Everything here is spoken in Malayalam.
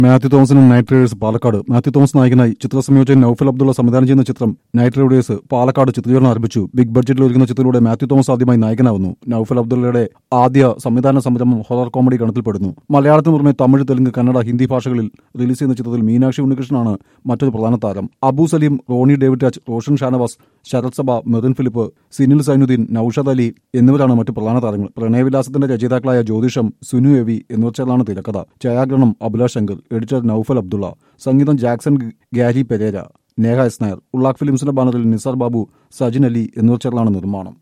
മാത്യു തോമസിനും നൈറ്റ് റൈഡേഴ്സ് പാലക്കാട് മാത്യു തോമസ് നായകനായി ചിത്രസംയോജകൻ നൌഫൽ അബ്ദുള്ള സംവിധാനം ചെയ്യുന്ന ചിത്രം നൈറ്റ് റൈഡേഴ്സ് പാലക്കാട് ചിത്രീകരണം ആരംഭിച്ചു ബിഗ് ബഡ്ജറ്റിൽ ഒരുങ്ങുന്ന ചിത്രത്തിലൂടെ മാത്യു തോമസ് ആദ്യമായി നായകനാവുന്നു നൌഫൽ അബ്ദുള്ളയുടെ ആദ്യ സംവിധാന സംരംഭം ഹൊറർ കോമഡി ഗണത്തിൽപ്പെടുന്നു മലയാളത്തിന് പുറമെ തമിഴ് തെലുങ്ക് കന്നഡ ഹിന്ദി ഭാഷകളിൽ റിലീസ് ചെയ്യുന്ന ചിത്രത്തിൽ മീനാക്ഷി ഉണ്ണികൃഷ്ണനാണ് മറ്റൊരു പ്രധാന താരം അബു സലീം റോണി ഡേവിഡ് രാജ് റോഷൻ ഷാനവാസ് ശരത് സഭ മെറിൻ ഫിലിപ്പ് സിനിൽ സൈനുദ്ദീൻ നൌഷദ് അലി എന്നിവരാണ് മറ്റു പ്രധാന താരങ്ങൾ പ്രണയവിലാസത്തിന്റെ രചയിതാക്കളായ ജ്യോതിഷം സുനു എവി എന്നിവർ ചേർന്നാണ് തിരക്കഥ ഛായാഗ്രഹണം അഭിലാഷ് ശങ്കർ എഡിറ്റർ നൌഫൽ അബ്ദുള്ള സംഗീതം ജാക്സൺ ഗാരി പെരേര നേഹ എസ് നായർ ഉള്ളാഖ് ഫിലിംസിന്റെ ബാനറിൽ നിസാർ ബാബു സജിൻ അലി എന്നിവർ ചേർന്നാണ് നിർമ്മാണം